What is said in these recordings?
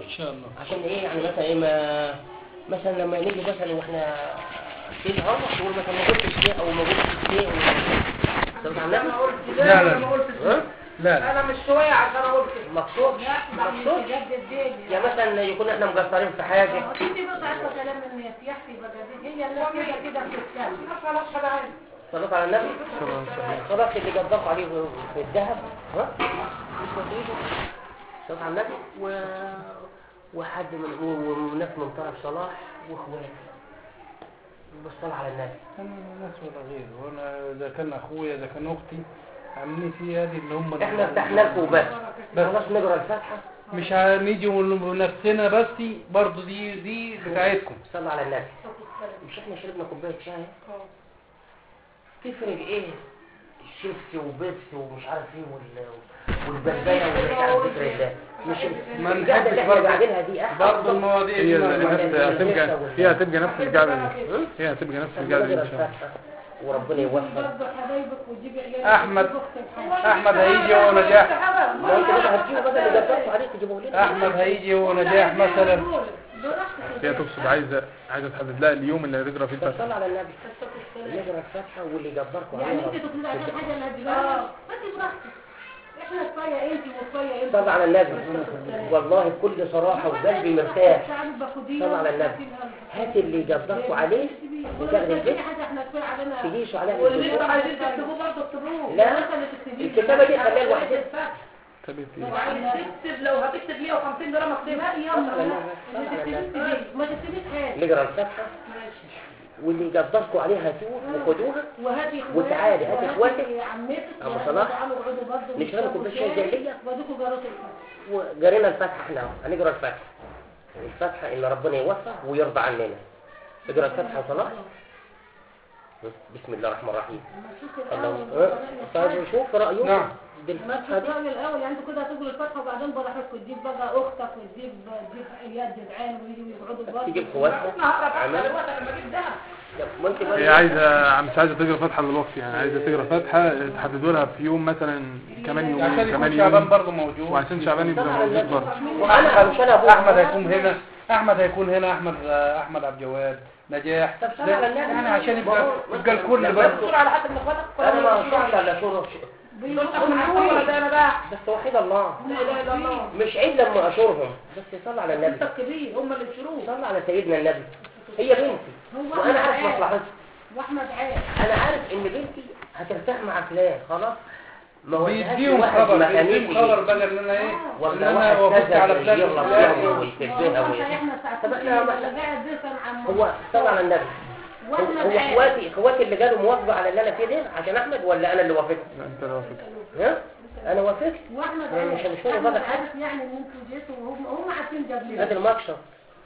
ان شاء الله عشان ايه يعني مثلا ايه ما مثلا لما نيجي مثلا واحنا في الهوا تقول مثلا ما قلتش شيء او ما قلتش شيء صلى على النبي انا قلت لا، لا لا. انا ما قلتش ها؟ لا لا انا مش شويه عشان اقول كده مقصود مقصود يا مثلا يكون احنا مقصرين في حاجه انت بس عارفه كلام الناس يحكي بقى هي الناس كده كده بتتكلم ما خلاص حاجه عادي صليت على النبي خلاص اللي قدروا عليه في الذهب ها صليت على النبي و وحد من وناس من طرف صلاح واخواتي بالصلاة على النبي انا ناس ولا غير وانا اذا كان اخويا اذا كان اختي عاملين في هذه اللي هم احنا فتحنا لكم بس بس. خلاص نقرا الفاتحه مش هنيجي ونفسنا بس برضو دي دي بتاعتكم صلى على النبي مش احنا شربنا كوبايه شاي تفرق ايه الشيبسي وبيبسي ومش عارف ايه وال والبلبله والمش عارف ذكر الله مش ما القعده اللي نحبش احنا برضه قاعدينها دي احسن برضو المواضيع هي دي الناس ما- هتبقى هي هتبقى نفس القعدة دي هي هتبقى نفس القعدة دي ان شاء الله وربنا يوفق برضه حبايبك وتجيب عيالك أحمد. وتجيب أختك. احمد هيجي ونجاح ما انت بقى هتجيبوا بقى اللي قدرتوا عليه تجيبوه لنا احمد هيجي ونجاح مثلا هي تقصد عايزة عايزة تحدد لها اليوم اللي هتقرا فيه طب الفاتحة صلى على النبي نقرا الفاتحه واللي قدركم يعني عليها انت تقولي عشان حاجه اللي هتجيبها فانت براحتك احنا كفايه انت وكفايه انت صلى على النبي والله بكل صراحه وقلبي مرتاح صلى على النبي هات اللي قدركوا عليه وتاخد البيت حاجه احنا كفايه علينا تجيشوا عليها واللي الأسبوع. انتوا عايزين تكتبوه برضه اكتبوه لا انت اللي تكتبيه. الكتابه دي خليها لوحدها كتبت ايه وعايز تكتب لو هتكتب 150 جرام اكتبها لا يلا لا اللي تكتبيه تكتبيه. ما تكتبيش حاجه نقرا الفاتحه واللي قدركوا عليها هاتوه وخدوها وهاتي وتعالي، هاتي اخواتك. عمتك أبو يا صلاح. تعالوا اقعدوا برضه نشربوا كوباية شاي زي دي. واديكوا جارات الفاتحه وقرينا الفاتحه احنا اهو. هنقرا الفاتحه الفاتحه ان ربنا يوفق ويرضى عننا اقرا الفاتحه وصلاح بسم الله الرحمن الرحيم الله اه، طيب شوف رايه نعم. بالفاتحه دي الراجل الاول يعني انتوا كده هتقولوا الفاتحه وبعدين براحتكم تجيب بقى اختك وتجيب تجيب اياد جدعان ويجوا يقعدوا برضه تجيب خواتها انا هقرا فاتحه عمل دلوقتي لما اجيب دهب لا، ما انت هي عايزة مش عايزة تقرا فاتحة دلوقتي يعني عايزة تقرا فاتحة تحددوا لها في يوم مثلا كمان يومين عشان كمان يكون شعبان يوم برضه موجود وعشان شعبان يبقى موجود برضه وانا مش انا ابوك احمد هيكون هنا احمد هيكون هنا احمد احمد عبد الجواد نجاح طب صلى على النبي. يعني عشان ما يبقى هو- يبقى الكل لما برضه دكتور على حسب اخواتك انا ما شرعت الا شرب دول احنا ده انا بقى بس توحيد الله لا اله الا الله مش عيب لما اشورهم بس صلى على انت النبي الكبير هم اللي بيشروه صلى على سيدنا النبي هي بنتي وانا عارف مصلحتها واحمد عاد انا عارف ان بنتي هترتاح مع فلان خلاص ما وديهاش بيديهم لواحد خبر مكانيكي. بيديهم خبر بقى ان انا ايه ان ولا انا واحد وافقت كذا على فلان يغلط وفلان. فيها ويكذبها هو وي- احنا ساعتين طب احنا ما- اللي قاعد بيسال عن هو صلى على النبي هو واحمد هو عاد اخواتي اخواتي اللي قالوا موافقه على اللي انا فيه ده عشان احمد ولا انا اللي وافقت لا، انت لو فكرت ها انا وافقت واحمد يعني عاد مش هنشوف احمد بقى حاجة. عارف يعني ان انتوا جيتوا وهم هم عارفين جاب هات ليه المكشف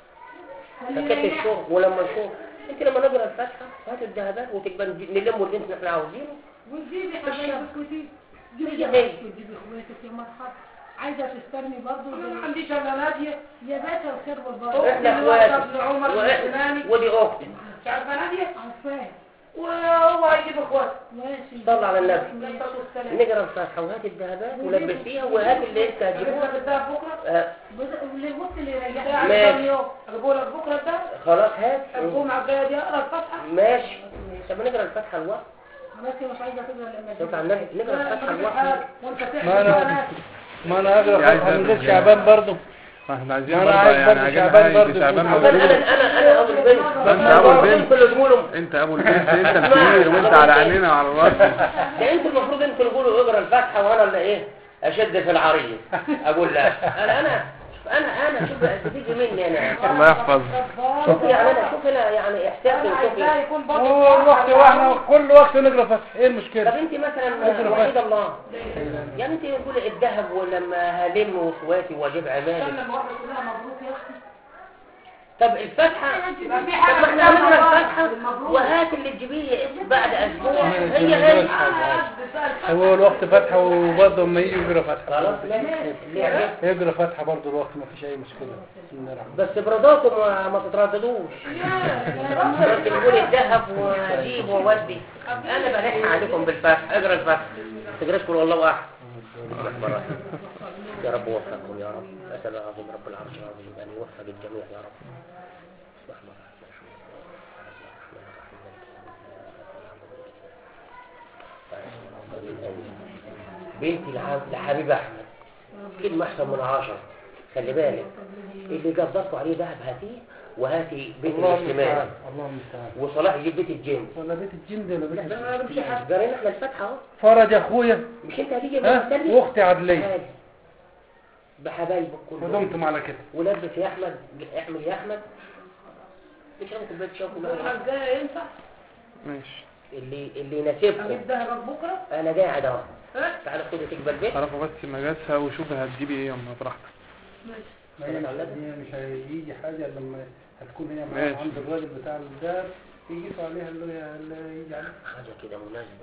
فكت الشغل ولما نشوف انت لما نقرا الفاتحه هات الذهبات وتبقى نجي- نلم اللي احنا عاوزينه وتجيبي حبايبك وتجيبي هي جيبي هي. وتجيبي اخواتك يا مرحبا عايزه تستني برضه انا ما عنديش الا ناديه يا باشا الخير والبركه احنا أختي الواحدة اخواتي ابن عمر وإحنا- الفلاني. ودي اختي مش عارفه ناديه عارفاه وهو هيجيب اخواته ماشي صلى على النبي. عليه الصلاه والسلام نقرا الفاتحه وهات الذهبات ولبسيها وهات اللي انت اجيب هتجيبه لك الدهب بكره آه، والوقت اللي بتاع يريحك ماشي. كام يوم اجيبه لك بكره الدهب خلاص هات الجمعه الجايه دي اقرا الفاتحه ماشي طب نقرا الفاتحه الوقت خلاص هي مش عايزه تقرا لما شوف على النبي نقرا الفاتحه الوقت وانت ما انا تحكي ما انا اقرا يا عايز فاتحه من غير أدرس. شعبان برضه احنا عايزين أنا برضه عايز يعني برضه عايزين شعبان حاجة برضه شعبان يكون انا موجود. انا انا ابو البنت انت ابو البنت انتوا اللي تقولوا انت ابو البنت انت الكبير وانت على عينينا وعلى راسنا ده انتوا المفروض انتوا اللي تقولوا اقرا الفاتحه وانا اللي ايه اشد في العريض اقول لا انا انا شوف انا انا شوف تيجي مني انا الله يحفظ شوف يعني انا شوف هنا يعني احساسي انا وشوفي عايزاه يكون برضه كل وقت واحنا كل وقت نقرا فاتحه ايه طب المشكله انت مثلا وحيد الله يعني انت تقول الذهب ولما هلم واخواتي واجيب عمالي استنى الواحده كلها مبروك يا اختي طب الفاتحه يبقى في طب حاجه ما احنا بتعمل نقرا واحد الفاتحه بالمبروك. وهات اللي تجيبيه بعد اسبوع ماشي، هي نقرا هي الفاتحة. هو الوقت فاتحه وبرضه اما يجي يقرا فاتحه خلاص برضه. ماشي اللي يعجبك. يقرا فاتحه برضه الوقت ما فيش اي مشكله بسم الله الرحمن بس برضاكم ما- ما تترددوش انت بتقول الذهب واجيب واودي انا بلح عليكم بالفتح اقرا الفتح تقراش قول والله احد بسم الله الرحمن الرحيم يا رب وفقهم يا رب أسأل العظيم رب العرش العظيم أن يوفق الجميع يا رب بسم الله الرحمن الرحيم الرحمن الرحيم بنتي الحب- لحبيب أحمد كلمة أحسن من عشرة خلي بالك اللي قصدتوا عليه دهب هاتيه وهاتي بيت الله الاجتماع المستعان الله المستعان وصلاح يجيب بيت الجن ولا بيت الجن ده ولا بيت لا ما بمشي حاجة قرينا احنا الفتحة اهو فرج اخويا مش انت هتيجي ها مستني واختي عدليه تعال. بحبايبك كلهم ودمتم على كده ولبس يا احمد اعمل يا احمد اشربوا كوبايه شاي كلها الحاجة ينفع ماشي اللي اللي يناسبكم اجيب دهبك بكرة انا قاعد اهو ها تعالى خد تقبل بيت اعرفوا بس مجاسها وشوفي هتجيبي ايه يما براحتك ماشي ما هي هي مش هيجي حاجه لما هتكون هي ماشي. معاها عند الراجل بتاع الدار يقيسوا عليها اللي هي اللي يجي عليها حاجه كده مناسبه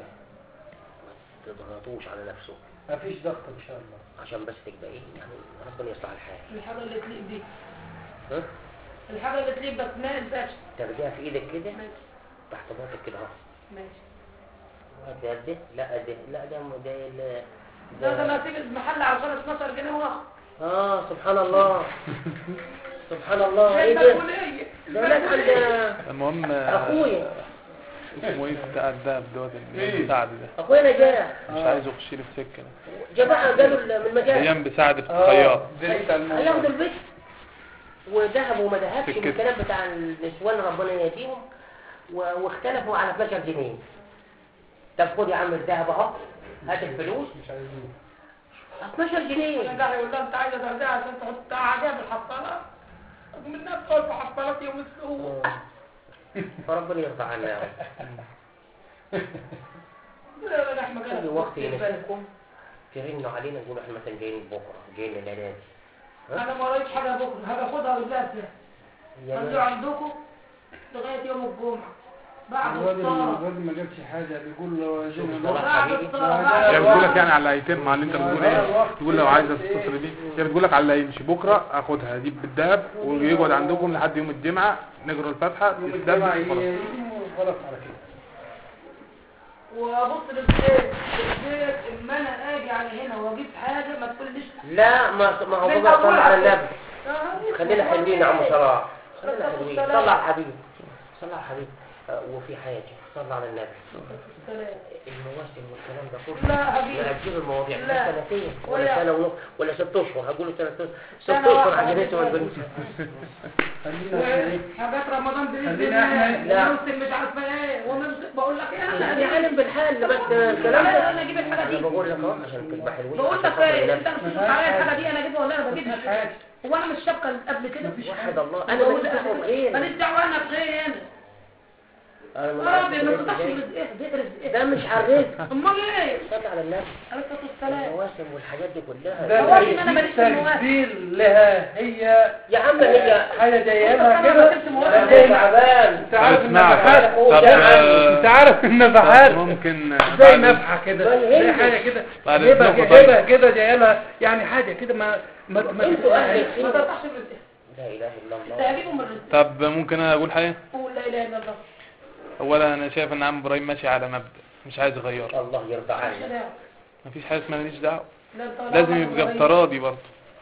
ما تضغطوش على نفسه ما فيش ضغط ان شاء الله عشان بس تبقى ايه يعني ربنا يصلح الحال الحاجة اللي تليق بيك ها الحاجة اللي تليق بك ما الباش ترجع في ايدك كده ماشي تحت باطك كده اهو ماشي ده ده لا ده لا ده ده ال- ده ده انا هسيب المحل عشان 12 جنيه واخد اه سبحان الله سبحان الله ايه ده ده المسؤولية ده ولاد عند المهم اخويا اسمه ايه بتاع الدهب دوت اللي سعد ده اخويا نجاح مش عايزه يخش لي في سكه جماعه قالوا ال- من المجال ايام بسعد في الخياط ده لسه الموضوع هياخدوا البيت وذهبوا وما ذهبش سكت. بالكلام بتاع النسوان ربنا يهديهم و- واختلفوا على 12 جنيه طب خد يا عم الذهب اهو هات الفلوس مش عايزين 12 جنيه رجع يقول لها انت عايزة ترجع عشان تحط عجاب الحصالة من الناس تقول في حصالات يوم السوق فربنا يرضى عنا يا رب لا لا احنا كل وقت يناسبكم ترنوا علينا نقول احنا مثلا جايين بكره جايين النادي انا ما قريتش حاجة بكرة هاخدها بالذات يا خلوا ناس. عندكم لغاية يوم الجمعة بعد الراجل الصلاة الراجل ما جابش حاجه بيقول له شوف عايزين صلاح بعد حبيبي. الصلاة هي بعد بتقول لك يعني على اللي هيتم على اللي انت بتقول ايه تقول لو عايزه تتصل بيه هي بتقول لك على اللي هيمشي بكره اخدها اجيب بالدهب ويقعد عندكم لحد يوم الجمعه نجروا الفاتحه يوم يستلم الجمعة خلاص يجي خلاص على كده وابص للبيت البيت اما انا اجي على هنا واجيب حاجة ما تقوليش لا ما ما هو من بقى صلى أولها على كده. النبي خلينا حلوين يا عم صلاح خلينا ركبوا حلوين السلام. صلى على الحبيب صلى على الحبيب آه، وفي حاجه صلى على النبي المواسم والكلام ده كله لا حبيبي نأجل المواضيع لا. سنتين ولا ولا- سنة ونص ولا ست أشهر هقول ست أشهر ست سنة أشهر واحدة. عشان انتوا ما تقولوش خلينا احنا ايه حاجات رمضان بإذن خلينا احنا- الله لا. ونوصل مش عارفه ايه ونمسك بقول لك ايه يعني انا عالم بالحال بس الكلام لا، ده انا اجيب الحاجه انا دي بقول لك اهو عشان تبقى حلوين بقول عشان لك خاطر ايه النبي. انت مش تشوف عليا الحاجه دي انا اجيبها ولا انا بجيبها مفيش حاجه هو انا مش شابكه اللي قبل كده وحد الله انا ماليش دعوه بغيري ماليش دعوه انا بغيري انا انا ما يا ربي ما بعرفش تقطعش إزاي. رزق ايه ده رزق ايه ده مش على الرزق امال ايه صلي على النبي عليه الصلاه والسلام المواسم والحاجات دي كلها ده هو أنا في ماليش في المواد. تكبير لها هي يا عم هي حاجه جايه لها أنا كده ما كنتش موافق. انا جاي تعبان انت عارف اسمع. النفحات طب انت عارف النفحات طب ممكن زي بعد- نفحه كده زي زي هند. حاجه كده بعد جايبها إذنكم جايبها كده جايه لها يعني حاجه كده ما ما ما انتوا اهل ما الخير تقطعش رزق لا اله الا ده الله اجيبه من الرزق طب ممكن انا اقول حاجه قول لا اله الا الله اولا انا شايف ان عم ابراهيم ماشي على مبدا مش عايز يغير الله يرضى عنك لا مفيش حاجه اسمها ماليش دعوه لا طالما لازم أنا يبقى بغير. بتراضي برضه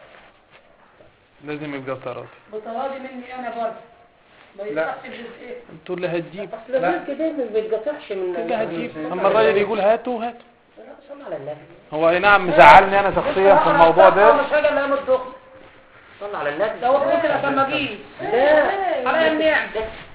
لازم يبقى بتراضي بتراضي مني انا برضه ما يقطعش الرزق ايه تقول لي هتجيب اصل الرزق ده ما بيتقطعش من تقول لي هتجيب اما الراجل يقول هاته هاته لا، صل على النبي هو اي نعم مزعلني انا شخصيا في الموضوع ده مش حاجه لا الدخل صل على النبي ده هو كده عشان ما اجيش لا على النعم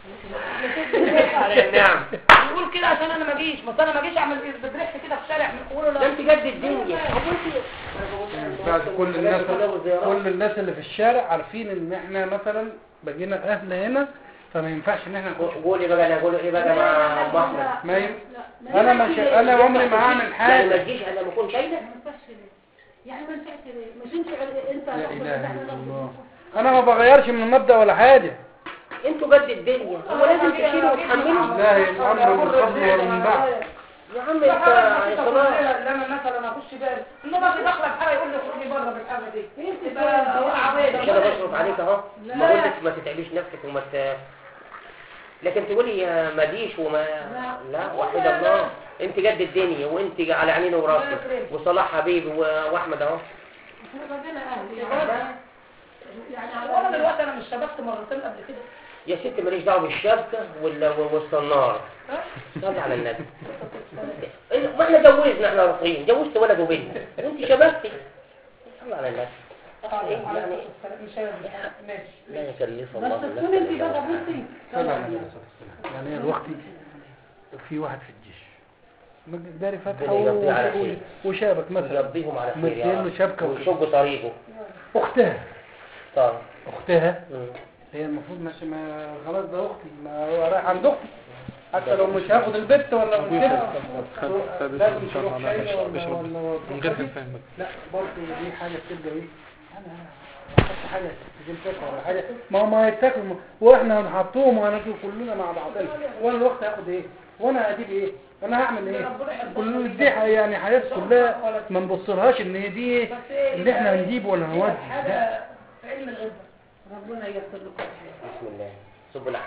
على النعم يقول كده عشان انا ما اجيش ما أصل انا ما اجيش اعمل ايه بتريح كده في الشارع يقولوا ده لا انت جد الدنيا هو انت بعد كل الناس كل كل الناس اللي في الشارع عارفين ان احنا مثلا بقينا اهل هنا فما ينفعش ان احنا نخش قولي بقى انا اقول ايه بقى مع ام احمد ما ي... انا مش انا عمري ما اعمل يعني ما حاجه تجيش انا بكون شايله ما ينفعش ليه؟ يعني ما ينفعش ليه؟ مش انت انت لا تاخد اله الزحمة الا تاخد الله انا ما بغيرش من المبدا ولا حاجه انتوا جد الدنيا هو لازم تشيلوا وتحملوا لا الامر من قبل ومن بعد يا عم انت يا صلاح لما مثلا اخش بالي انما في داخله بحاجه يقول لي اخرجي بره بالحاجه دي يبقى مش انا عبيد بصرف عليك اهو ما قلتش ما تتعبيش نفسك وما ت... لكن تقولي يا ما ديش وما لا وحيد الله انت جد الدنيا وانت على عينينا وراسي وصلاح حبيبي و- واحمد اهو احنا بقينا اهل يعني يعني وانا على دلوقتي انا مش شبكت مرتين قبل كده يا ست ماليش دعوه بالشبكه ولا والصناره صلي على النبي إيه، ما احنا جوزنا احنا راقيين جوزت ولد وبنت وانت شبكتي صلي على النبي عليه يعني عليه مش هيرضى. ماشي لا يكلف بس الله تكون انت نفسا بقى إلا بصي صلى على النبي صلى الله عليه وسلم يعني هي دلوقتي في واحد في الجيش داري فتحة ربنا يقضيه على وش- خير. وشابك مثلا يربيهم على خير يا مدين له رب شبكة وكده. ويشق طريقه أختها طيب أختها مم. هي المفروض ماشي ما خلاص ده أختي ما هو رايح عند أختي حتى لو مش هاخد البت ولا مش كده خد خد لازم ان شاء تروح الله شايلة ولا- بشرب ولا- ولا من غير تروح فهمك لا برضه دي حاجة بتبقى ايه انا احط حاجة تجيب فاكهة ولا حاجة ما هو ما هيتاكل واحنا هنحطوهم وهناكل كلنا مع بعضنا وانا الوقت هاخد ايه وانا هجيب ايه انا هعمل ايه كل دي ح- يعني حياة كلها ما نبصلهاش ان هي دي ايه بس إيه، اللي احنا هنجيب ولا هنودي لا. حاجه في علم الغيب ربنا ييسر لكم الحياة بسم الله سب العسل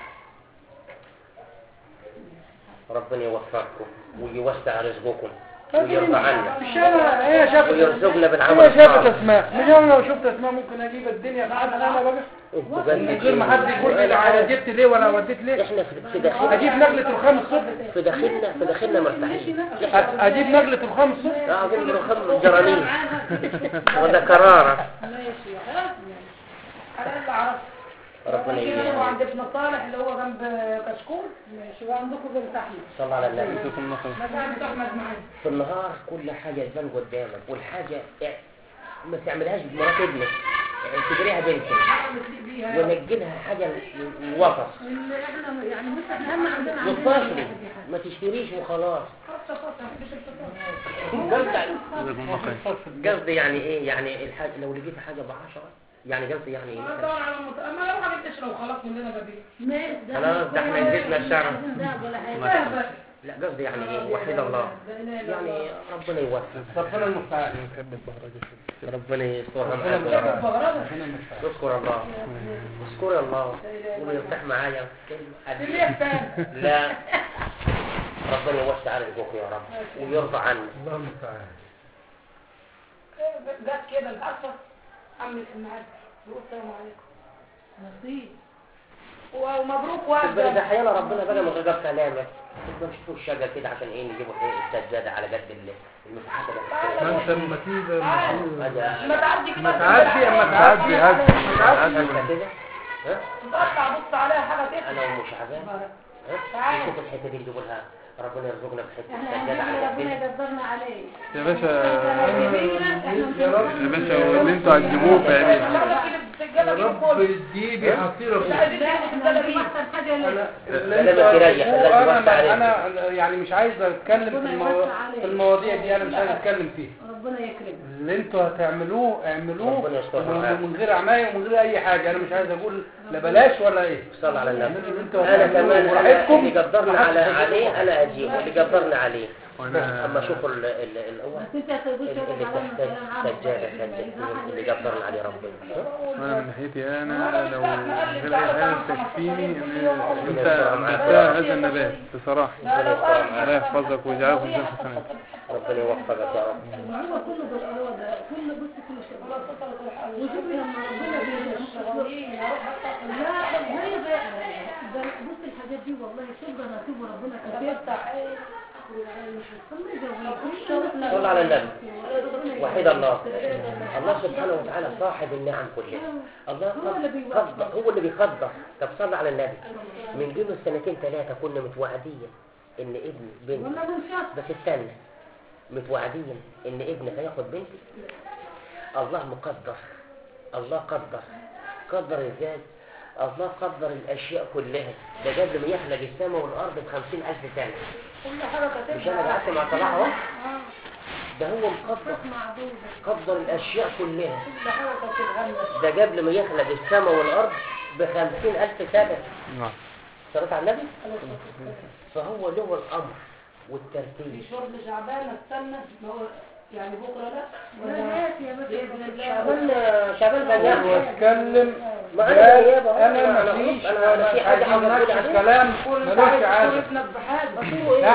ربنا يوفقكم ويوسع رزقكم ويرضى عنا مش انا هي شافت ويرزقنا بالعمل هي شافت الصالح اسماء مش انا لو شفت اسماء ممكن اجيب الدنيا في حد انا بقى انتوا من غير ما حد يقول لي أنا انا عارف. جبت ليه ولا وديت ليه احنا في في داخلنا اجيب نجلة الخمس الصبح في داخلنا في داخلنا مرتاحين أ- اجيب نجلة الخمس الصبح اه اجيب له خمس جرانين ولا كرارة ماشي خلاص انا اللي عرفت ربنا يجي يجزيك عند ابن صالح اللي هو جنب كشكول ماشي وعندكم بنت احمد صلى على النبي جزاكم الله خير مكان احمد معايا في النهار كل حاجة تبان قدامك والحاجة اه، ما تعملهاش بمرات ابنك اعتبريها بنتك بيها ونجلها حاجة وسط ان احنا يعني بص احنا اهم عندنا عندنا وفاشلي ما تشتريش وخلاص خاصة خاصة مفيش الفطار قصدي جزاكم الله خير قصدي يعني ايه يعني الحاجة لو لقيت حاجة بعشرة يعني قصدي يعني انا مثلا ادور على مت... ما لو ما جبتش لو خلاص مننا بديل ماشي ده خلاص، ده احنا نزلنا الشعر. ذهب ولا حاجه لا قصدي يعني ايه وحيد الله يعني ربنا يوفق ربنا المستعان نحب البهرجة ربنا يسترها ربنا معاك يا رب المستعان ربنا المستعان اذكر الله اذكر الله ويرتاح معايا كلمة اللي يحتاج لا ربنا يوسع رزقك يا رب ويرضى عنك الله المستعان جت كده الاسد عملت المعاد بيقول السلام عليكم نصيب ومبروك بس ده والده احيانا ربنا بقى من غير كلامك تبقى نشوفوا الشجر كده عشان ايه نجيبوا ايه السجاده على قد ال- المساحات اللي ما انت المتيبة هذا ما تعدي كده ما تعدي اما تعدي تعدي انت كده ها تقطع بص عليها حاجه كده انا وام شعبان ها تعال. نشوف الحته دي نجيبوا لها ربنا يرزقنا بحته احنا السجاده عايزين على ربنا قد يقدرنا عليه يا باشا يا رب يا باشا واللي انتوا هتجيبوه في عينيك يا رب تجيبي حصيرة مش فوق. عايزين لا ناخد احنا الدلاليب احسن حاجه ليه انا لا، اللي لا، انتوا تريح، لا، هتجيبوه توسع عليك. انا انا يعني مش عايز اتكلم في, ربنا المو... يوسع عليك. في المواضيع دي انا مش عايز اتكلم فيها ربنا يكرمك اللي انتوا هتعملوه اعملوه ربنا يسترها من معاك. من غير عماية ومن غير اي حاجة انا مش عايز اقول لا بلاش ولا ايه صل على النبي اعملوا اللي انتوا انا هتعملوه كمان أنا براحتكم اللي قدرنا على محدش هيجيبكم. عليه انا اجيب واللي قدرنا عليه وانا اما اشوف ال- ال- الاول بس انت هتقول اللي شغل على تحتاج مثلا عامل سجاده سجاده اللي قدرنا عليه ربنا ها؟ وانا من ناحيتي انا لو من غير اي حاجه تكفيني ان انت انبتها هذا النبات بصراحه الله يحفظك ويجعله في الجنه حسنات ربنا يوفقك يا رب هو كله بالقوة ده كله بص كله شغال وشوف لما ربنا بيرزقك لا هي ده ده بص الحاجات دي والله شكرا نصيب وربنا كتير صل على النبي وحيد الله الله سبحانه وتعالى صاحب النعم كلها الله هو اللي بيوفق. قدر هو اللي بيقدر طب صل على النبي من قيمة سنتين ثلاثة كنا متوعدين ان ابن بنت ولا من شهر بس استنى متوعدين ان ابنك هياخد بنتي الله مقدر الله قدر قدر ازاي الله قدر الاشياء كلها ده قبل ما يخلق السماء والارض بخمسين الف سنة كل حاجه مش انا كاتبها قعدت مع صلاح اهو ده هو مقدر معدودة قدر الاشياء كلها كل حاجه كاتبها لنا ده قبل ما يخلق السماء والارض بخمسين الف سنة نعم صلاة على النبي فهو له الامر في والترتيب شرب شعبان استنى ما هو يعني بكره لا لا ولا هات يا باشا بإذن الله. شعبان شعبان هو بنيان اتكلم ما قال انا غياب أهو. انا أنا مفيش أنا- أنا في حاجة عايزين عاوز أقول نناقش عليها. الكلام كل ملوش عايز عادة ابنك بحاجه بس هو لا ايه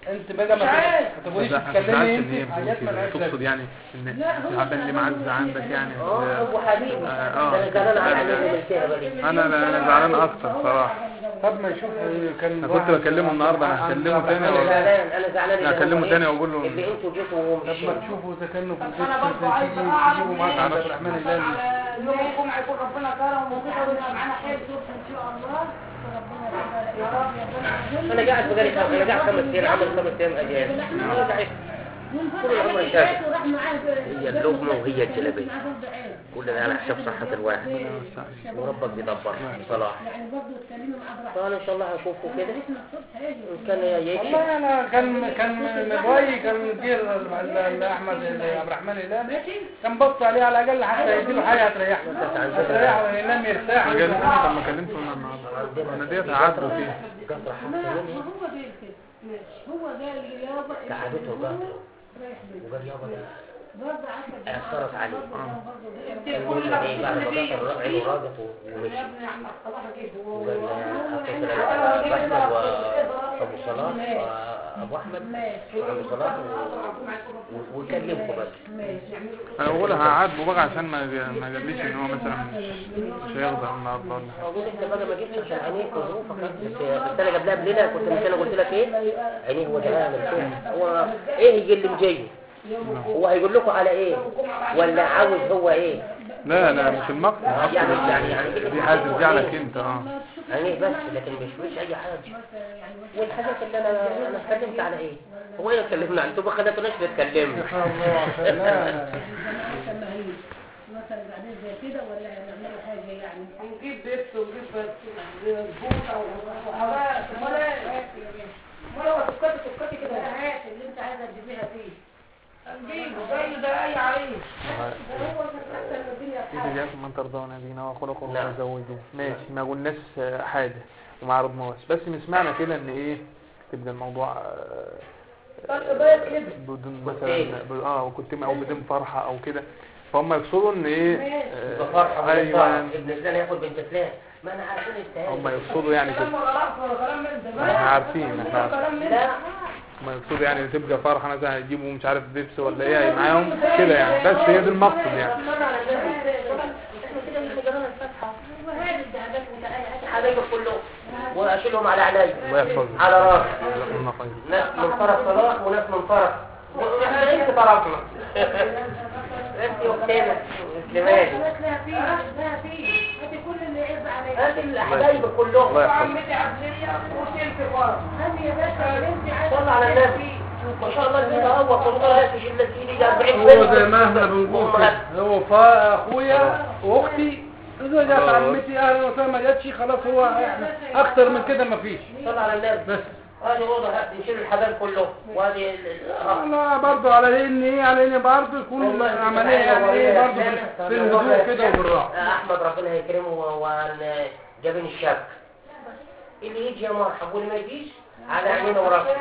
انت بقى ما مش عارف. ما تقوليش ما تتكلمي تزعلش انت ان هي في حاجات بتقول ما كده لهاش تقصد لازمه يعني ان لا، هو تعبان اللي زعلان معز عندك يعني اه ابو حبيبي آه، ده انا زعلان على عينيه بالكهرباء دي انا لا انا زعلان اكتر صراحه طب ما يشوف كان انا كنت بكلمه النهارده انا هكلمه تاني انا ولا زعلان انا زعلان لا، اللي هو أكلمه إيه؟ تاني وأقول له- اللي انتوا جيتوا وهو طب مش ما تشوفوا اذا كانوا في طب البيت انا برضه عايز تيجي اعرف تجيبوا معاك عند معلش. عبد الرحمن الليلي على يوم الجمعه يكون ربنا كرم وكده ويبقى معانا خير ان شاء الله ربنا يا رب يا انا قاعد بقالي خمس انا قاعد خمس ايام عامل خمس ايام اجازه انا قاعد طول العمر شايف. هي اللقمة وهي الجلابية. كل ده على حساب صحة الواحد وربك بيدبر صلاح يعني برضه اتكلموا مع عبد الرحمن فانا ان شاء الله هشوفه كده احنا الصبح هاجي ان كان يكشف والله انا كان كان من رايي كان مدير ال- ال- احمد عبد الرحمن الهلالي كان بص عليه على الاقل حتى يديله حاجه هتريحه هتريحه وينام يرتاح ما كلمتني طب ما كلمته انا النهارده انا ديت هعاتبه فيها قطرة ما حتى ما منها هو قال كده ماشي هو قال لي يابا قعدته قطرة رايح بيته وقال يابا ده برضه عارفه الجماعة أثرت عليه. برضه كل قال لي ايه بعد ما قطر عينه راجت ومشي يا ابني عم صلاح جه وقال اتصل على ابو احمد وابو صلاح وابو احمد وابو صلاح و- وكلمكم بس انا بقول هعاتبه بقى عشان ما ما قاليش ان هو مثلا مش مش هيرضى النهارده ولا حاجه اقول انت بقى ما جبتش عشان عينيك وظروفك بس بس انا قبلها بليله كنت مش انا قلت لك ايه عينيه هو جمال الخير هو ايه يجي اللي مجي هو هيقول لكم على ايه ولا عاوز هو ايه لا لا مش المقصد يعني يعني يعني دي حاجه ترجع لك انت اه عينيه بس لكن مش مش اي حاجه والحاجات اللي انا انا اتكلمت على ايه هو ايه اتكلمنا عن انتوا ما خليتوناش نتكلم الله عشان لا لا مثلا بعدين زي كده ولا نعمل حاجه يعني ونجيب بيبس ونجيب بوطه وحواس امال ايه؟ امال هو سكتي سكتي كده الحاجات اللي انت عايزه تجيبيها فيه نجيبه زي ده اي عريس ده هو كان احسن من الدنيا إذا بحاجه جاءكم من ترضون دينه وخلقه نعم. فزوجوه ماشي ما قلناش آه، حاجة وما عرضناش بس مش معنى كده ان ايه تبقى الموضوع آه، فرق بيت كده بدون كنت مثلا إيه؟ ب- اه وكنت او بدون فرحة او كده فهم يقصدوا ان ايه آه، بفرحه ولا ايوه فرحه ابن فلان ياخد بنت فلان ما انا عارفين هم التهاني يقصدوا يعني كلام كده ولا رقص ولا كلام من ده احنا عارفين احنا عارفين كلام من لا ده هم يقصدوا يعني تبقى فرحة مثلا هيجيبوا مش عارف بيبس ولا ايه معاهم كده يعني بس هي دي المقصد يعني صلى على النبي احنا كده اللي جرانا الفتحه وهذه الذهبات حبايبك كلهم واشيلهم على عيني الله يحفظك على راسي جزاكم الله خير ناس من طرف صلاح وناس من طرف احنا انت طرفنا انت واختنا مسلمات خلاص لها فيه لها فيه هاتي كل اللي يعز عليها هات الحبايب كلهم الله يحفظك وعمتي عبدية وسلفي فرق هاتي يا باشا اللي انت عايزه صلى على النبي ما شاء الله البيت هو والله لا تشيل لك ايدي ده 40 هو زي ما احنا بنقول كده هو فا اخويا واختي اذا جت عمتي اهلا وسهلا ما جاتش خلاص هو احنا اكتر من كده ما فيش صلى على النبي بس هذه اوضه هات نشيل الحبايب كلهم وهذه ال- ال- انا برضو على ان ايه على ان برضو يكون والله العمليه يعني ايه برضو في- في الهدوء كده وبالراحه احمد ربنا يكرمه وان جابني الشاب اللي يجي يا مرحب واللي ما يجيش على عينينا وراسنا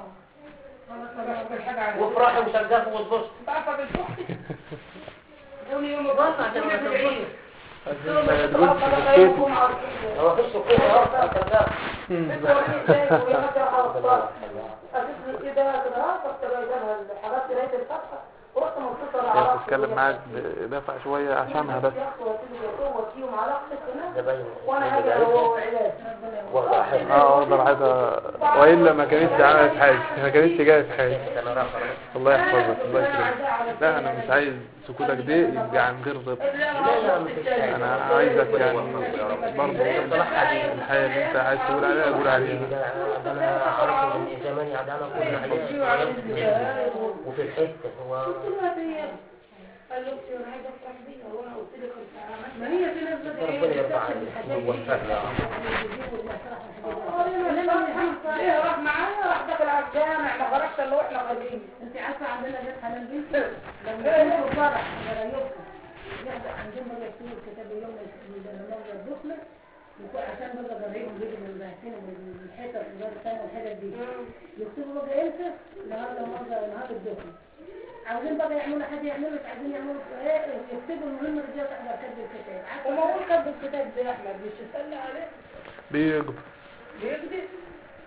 وافرحي وسقفوا وتبص تعرف بالفحش يوم يوم والله عشان ما تبص عشان ما تقولش سكتي هو فيش سكوت اهو سقف كانت بتتكلم معاك بدافع شوية عشانها بس ده باين وانا اللي حاجه هو جايبها علاج والله حلو اه اقدر عايزة والا ما كانتش عملت حاجة ما كانتش جاية حاجة انا رافع الله يحفظك الله يكرمك لا انا مش عايز سكوتك ده يبقى عن غير ضبط لا لا مفيش حاجة. انا عايزك يعني برضه صلاح عديد الحياة اللي انت عايز تقول عليها قول عليها ده ده انا اعرفه من زمان يعني انا كل عليه وفي الحته هو ما هي في ناس بدأ ربنا يرضى عليك ويوفقنا ايه راح معايا راح داخل على الجامع ما خرجش الا واحنا خارجين انت عارفه عندنا بيت حنان بنتي لما كنتوا فرح على يومكم يحضر عندنا بقى يكتبوا الكتاب يوم المرة الدخلة يكون عشان بقى جرايهم بيجوا من باحثين من الحتة الإدارة الثانية والحتت دي يكتبوا بقى امتى نهار لما نهار الدخلة عاوزين بقى يعملوا حاجة يعملوا مش عايزين يعملوا ايه يكتبوا المهم الرجال تحضر كتب الكتاب عارفة وما هو كاتب الكتاب ده يا احمد مش تسالني عليه بيقضي بيكذب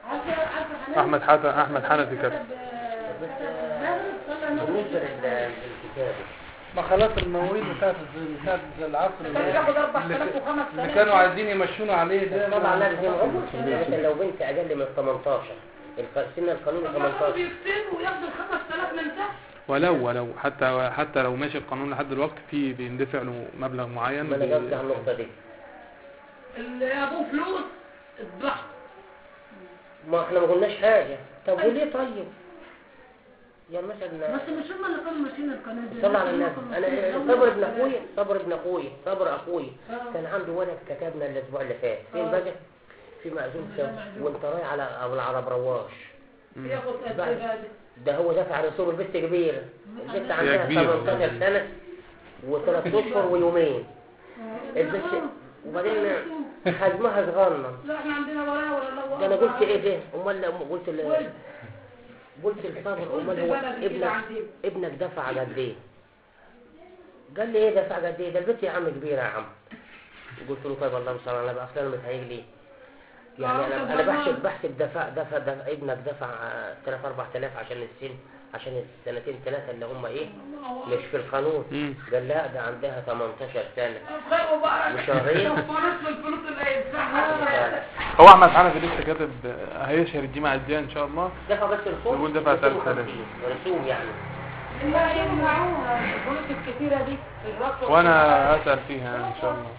عارفه عارفه حنان احمد حسن احمد حنفي كتب كتب آه، كتب المغرب صلى النبي بالنسبة لل- للكتاب ما خلاص المواويل بتاعت بتاعت العصر كان اللي, بياخد اللي 4000 و5000 اللي كانوا عايزين يمشونا عليه ده طبعا ما- لازم عمر مثلا لو بنت اقل من 18 الق- سن القانون كانوا 18 بيكتبوا وياخدوا ال 5000 من تحت ولو ولو حتى حتى لو ماشي القانون لحد دلوقتي في بيندفع له مبلغ معين ما انا بي- قصدي على النقطة دي اللي ابوه فلوس اذبحه ما احنا ما قلناش حاجة طب وليه طيب يعني مثلا بس مش هم اللي كانوا ماشيين القناه دي صلى على النبي هم انا كانوا صبر ابن ماشيين اخويا صبر ابن اخويا صبر اخويا آه. كان عنده ولد كتبنا الاسبوع اللي فات فين بقى في معزوم شمس وانت رايح على ابو العرب رواش ياخد قد بعد- ايه بقى ده هو دفع رسوم البنت كبيرة البنت هي عندها كبيرة. 18 سنة وثلاث اشهر ويومين البنت وبعدين حجمها صغنن لا احنا عندنا وراء ولا لا ده انا قلت ايه ده امال أم- قلت ال- قلت الصبر امال هو ابنك ابنك دفع قد ايه قال لي ايه دفع قد ايه ده البنت يا عم كبيره يا عم قلت له طيب الله المستعان انا بقى اصل انا متهيأ لي يعني انا انا بحسب بحسب دفع دفع, دفع ابنك دفع 3 4000 عشان السن عشان السنتين ثلاثه اللي هم ايه مش في القانون مم. قال لا ده عندها 18 سنه خير وبقى وشهرين. فرص الفلوس اللي هيدفعها هو احمد حنفي لسه كاتب آه، هيشهر الجمعة الجاية ان شاء الله دفع بس رسوم يقول دفع 3000. رسوم يعني لا يمنعوها الفلوس الكتيرة دي الرشوة وانا هسأل فيها ان شاء الله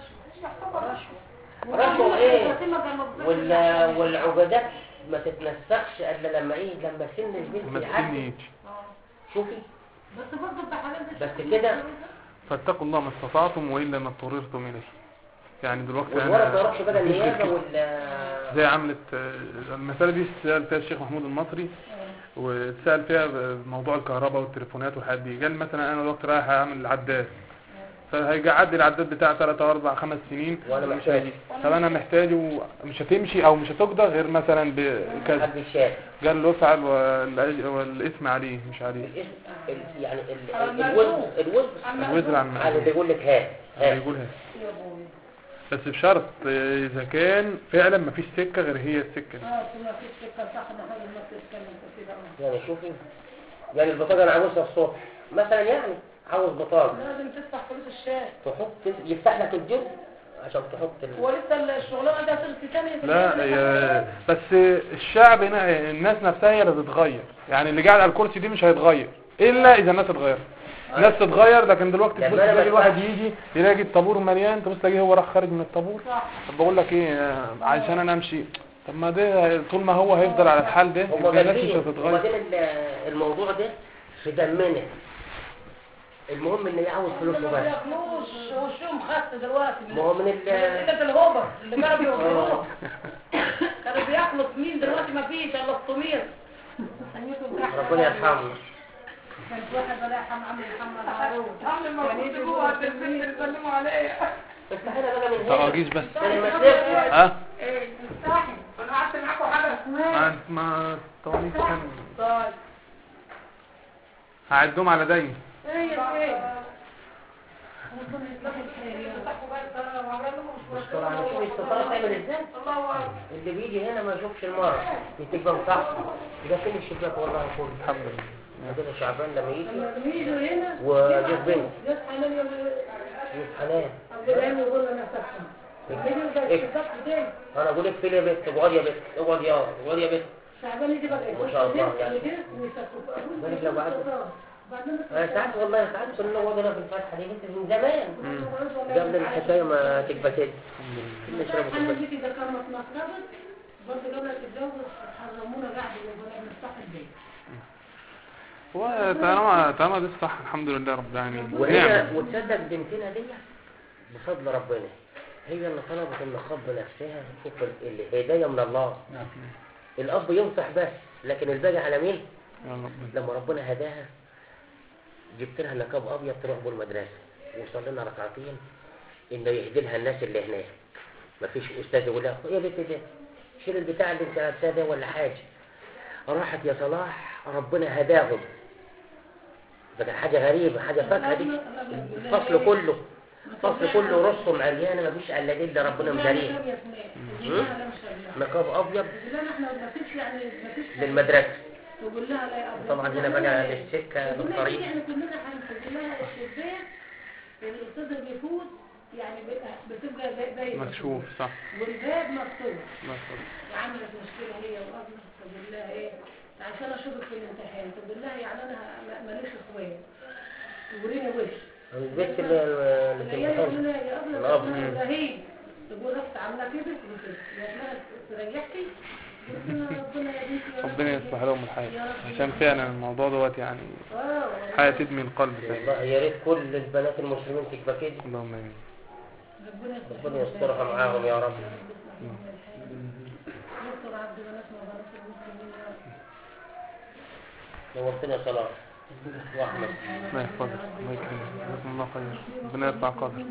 رشوة ايه وال والعقودات ما تتنسخش الا لما ايه لما سن لما البنت السن يعدي يجي شوفي بس برضه انت حلال بس كده فاتقوا الله ما استطعتم والا ما اضطررتم اليه يعني دلوقتي والولد ما انا يروحش بقى النيابه كده. ولا زي عملت آه، المسألة دي سأل فيها الشيخ محمود المصري واتسأل فيها موضوع الكهرباء والتليفونات والحاجات دي قال مثلا انا دلوقتي رايح اعمل عداد فهيقعد العداد بتاع 3 4 5 سنين وأنا مش محتاج. هيجي. طب انا محتاجه مش هتمشي او مش هتقضى غير مثلا بكذا حد الشارع قال له افعل والأج- والاسم عليه مش عليه الاسم ال- يعني ال- على ال- الوزن الوزن الوزر عن على اللي يقول لك هات هات يقولها بس بشرط آه، اذا كان فعلا ما فيش سكه غير هي السكه دي اه كنا في السكه صح ده حاجه ما تتكلم في كده اه يعني شوفي يعني البطاقه انا عاوزها الصبح مثلا يعني عاوز بطاقه لازم تدفع فلوس الشارع تحط يفتح لك الجزء عشان تحط ال... هو لسه الشغلانه ده ترسي تاني لا يا بس الشعب هنا الناس نفسها هي اللي بتتغير يعني اللي قاعد على الكرسي دي مش هيتغير الا اذا الناس اتغيرت الناس تتغير لكن دلوقتي لما تبص أنا تلاقي بس- الواحد يجي يلاقي الطابور مليان تبص تلاقيه هو راح خارج من الطابور طب بقول لك ايه آه، عشان انا امشي طب ما ده طول ما هو هيفضل على الحال ده هم يبقى الناس مش غالبين هتتغير وبعدين ال- الموضوع ده في دمنا المهم ان يعوز فلوسه ما بس بياكلوش وشهم خس دلوقتي ما هو من ال- قله الهوبر اللي كانوا بيوصلوه كانوا بياكلوا سمين دلوقتي ما فيش الا الطمير ربنا يرحمنا كان في واحد ولا يرحم عم محمد عروض اهل الموجود جوه التلفزيون اللي بيسلموا عليا افتح لنا بقى من هنا تراجيش بس يعني ما تلف ها ايه مستحي انا قعدت معاكم حاجه ما ما طواليس كان طيب هعدهم على دايم ايه ايه مشكلة على شوف السفارة تعمل ازاي الله اكبر اللي بيجي هنا ما يشوفش المرة تبقى مصحصح ده فين الشباك والله كله الحمد لله عندنا شعبان لما يجي يجوا هنا وجوز بنت جت حنان يوم يوز حنان عبد العليم يقول انا فتحهم يجي بقى الشباك بدين انا اقول لك فين يا بنت اقعد يا بنت اقعد يا اقعد يا بنت شعبان يجي بقى ما شاء الله يعني. بالك لو قعدت انا ساعات والله ساعات كنا نقعد هنا في الفتحة دي بنت من زمان قبل الحكاية ما تبقى كده كنا نشربوا انا كوباية. جيت اذا كان متنقبت برضه قبل تتجوز حرمونا قاعد وبنات نفتح البيت هو طالما طالما ده الصح الحمد لله رب العالمين وهي نعمة وتصدق بنتنا دي بفضل ربنا هي اللي طلبت النقاب بنفسها شوف ال- الهداية من الله الأب ينصح بس لكن الباقي على مين يا رب لما ربنا هداها جبت لها نقاب أبيض تروح بالمدرسة وصلينا ركعتين إنه يهدي لها الناس اللي هناك مفيش أستاذ يقول لها يا بنت ده شيل البتاع اللي انت لابساه ده ولا حاجة راحت يا صلاح ربنا هداهم بقى حاجة غريبة حاجة فاكهة دي الفصل كله الفصل كله رصهم عريانه مفيش الا دي اللي ربنا مداريه نقاب ابيض لا احنا ما فيش يعني ما فيش للمدرسه تقول لها لا يا أبو. طبعا هنا بقى للسكه تقول لها للطريق يعني كلنا هنقول لها الشباك الاستاذ اللي بيفوت يعني بيبقى- بتبقى زي زي مكشوف صح والباب مفتوح مكشوف. وعملت مشكله هي وابنها تقول لها ايه عشان اشوفك في الامتحان تقول لها يعني انا م- ماليش اخوات توريني وش البنت اللي اللي في العيال يقولوا الامتحان لها يا ابله الأب. ده رهيب تقول رحت عامله كده وكده يا ابنها تريحكي قلت لها ربنا يهديكي يا رب. ربنا يصلح لهم الحال يا رب. عشان فعلا الموضوع دوت يعني اه حاجة تدمي القلب فعلا والله يا ريت كل البنات المسلمين تبقى كده اللهم امين ربنا يصلح ربنا يسترها معاهم يا رب يستر عبد بناتنا وبنات المسلمين يا رب نورتنا صلاة واحمد الله يحفظك الله يكرمك جزاكم الله خير ربنا يرفع قدرك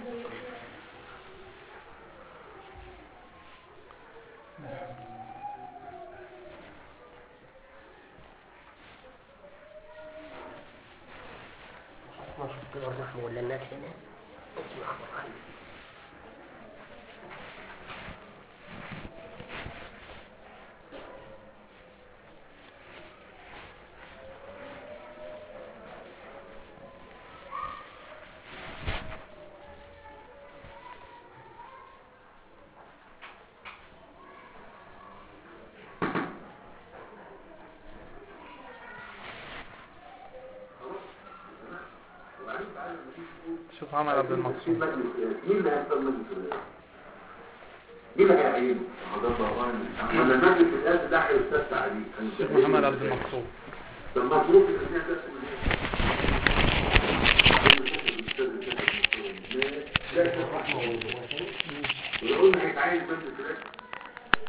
نشوف كده الرحمة ولا الناس هنا اسمع القرآن شوف عمل عبد المقصود مين اللي هيختار مجلس الرئاسة؟ مين اللي هيعينه؟ ولا المجلس الرئاسي ده هيستفتى عليه الشيخ محمد عبد المقصود طب مطلوب ان فيها ده ولو قلنا هيتعين مجلس الرئاسي